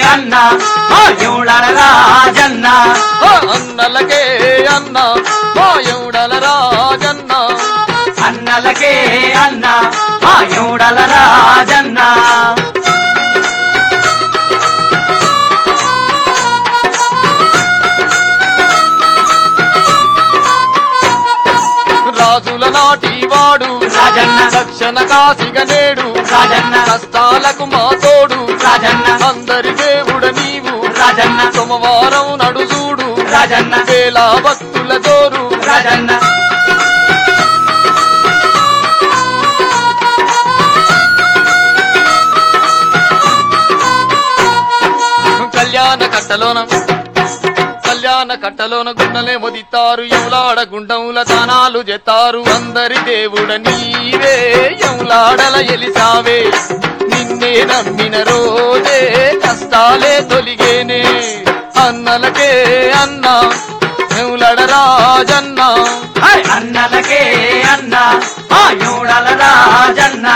అన్న మా ఎవడల రాజన్న ఆ అన్నలకే అన్న మా ఎవడల రాజన్న అన్నలకే అన్న మా ఎవడల రాజన్న రాజుల నాటి వాడు రాజన్న రక్షణ కాసిగ నేడు రాజన్న కష్టాలకు మా తోడు రాజన్న అందరి దేవుడ నీవు రాజన్న సోమవారం నడుజూడు రాజన్న వేల భక్తుల తోరు రాజన్న కళ్యాణ కట్టలోన కళ్యాణ కట్టలోన గుండలే మొదితారు ఎవులాడ గుండముల దానాలు జెత్తారు అందరి దేవుడ నీవే ఎవులాడల ఎలిసావే నిన్నే నమ్మిన రోజే కష్టాలే తొలిగేనే అన్నలకే అన్న ఎవులడ రాజన్న హై! అన్నలకే అన్న మా ఎవడల రాజన్న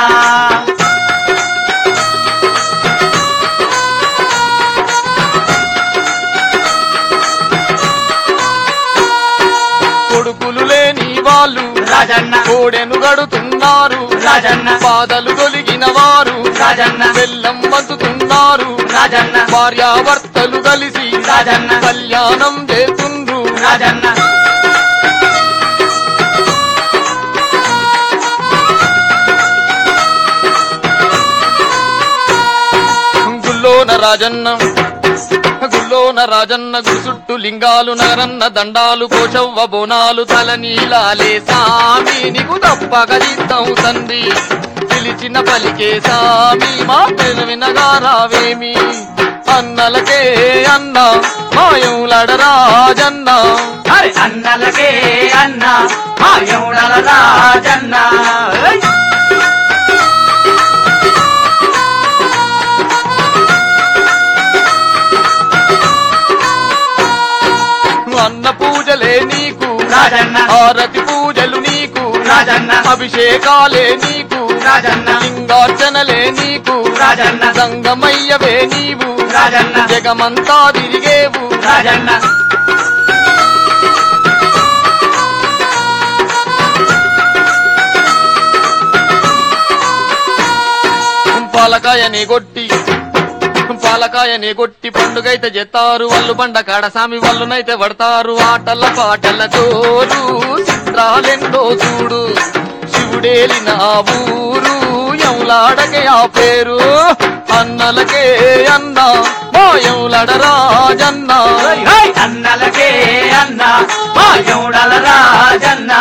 కొడుకులు లేని వాళ్ళు రాజన్న కోడెను గడుతున్నారు రాజన్న బాధలు తొలిగిన వారు రాజన్న బెల్లం వంచుతున్నారు రాజన్న భార్యాభర్తలు కలిసి రాజన్న కళ్యాణం చేస్తుండ్రు రాజన్న గుల్లోన రాజన్న గుల్లోన రాజన్న గుసుట్టు లింగాలు నగరన్న దండాలు కోశవ్వ బోనాలు తల నీలాలే సామి నీకు తప్పగలిద్దాం తండ్రి పిలిచిన పలికే సామి మా పేరు వినగా రావేమి అన్నలకే అన్న మాయంలడ రాజన్న హై! అన్నలకే అన్న మా ఎవడల రాజన్న హై! అన్న పూజలే నీకు రాజన్న హారతి పూజలు నీకు రాజన్న అభిషేకాలే నీకు రాజన్న లింగార్చనలే నీకు రాజన్న సంగమయ్యవే నీవు రాజన్న జగమంతా తిరిగేవు రాజన్న పాలకాయని కొట్టి పాలకాయని కొట్టి పండుగైతే చెత్తారు వాళ్ళు బండ కాడసామి వాళ్ళనైతే పడతారు ఆటల పాటల తోరు చిత్రాలెన్నో చూడు శివుడేలిన ఆ ఊరు ఎవులాడకే ఆ పేరు అన్నలకే అన్న మా ఎవులడ రాజన్న హై! హై! అన్నలకే అన్న మా ఎవడల రాజన్న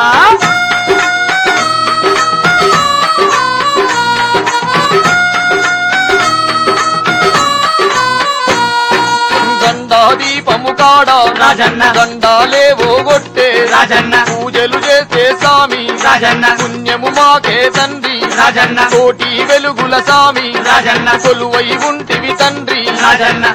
గండా దీపము కాడ రాజన్న గండాలే ఓగొట్టే రాజన్న పూజలు చేసే సామి రాజన్న పుణ్యము మాకే తండ్రి రాజన్న కోటి వెలుగుల సామి రాజన్న కొలువై ఉంటివి తండ్రి రాజన్న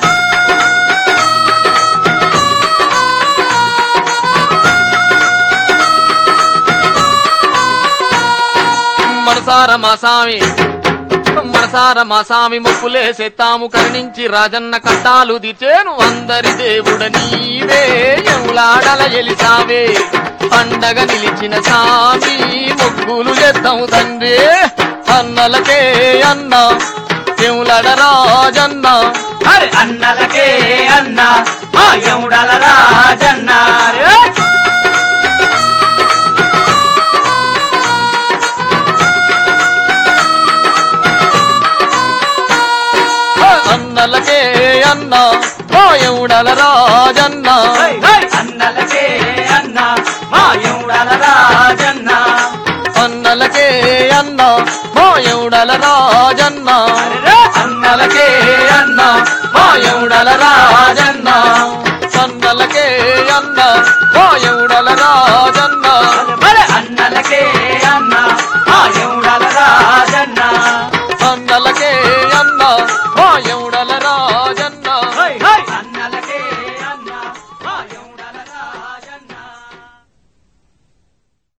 మనసార మా సామి మనసార మా సామి మొక్కులేసే తాము కరుణించి రాజన్న కట్టాలు దిచేను అందరి దేవుడ నీవే ఎవులాడల ఎలిసావే పండగ నిలిచిన సామి మొక్కులు చేద్దాం తండ్రి అన్నలకే అన్న ఎవులడ రాజన్న హరి అన్నలకే అన్న మా ఎవడల రాజన్న హరి! అన్నలకే అన్న మా ఎవుడల రాజన్న హై! హై! అన్నలకే అన్న మా ఎవడల రాజన్న అన్నలకే అన్న మా ఎవుడల రాజన్న హరి! అన్నలకే అన్న మా ఎవడల రాజన్న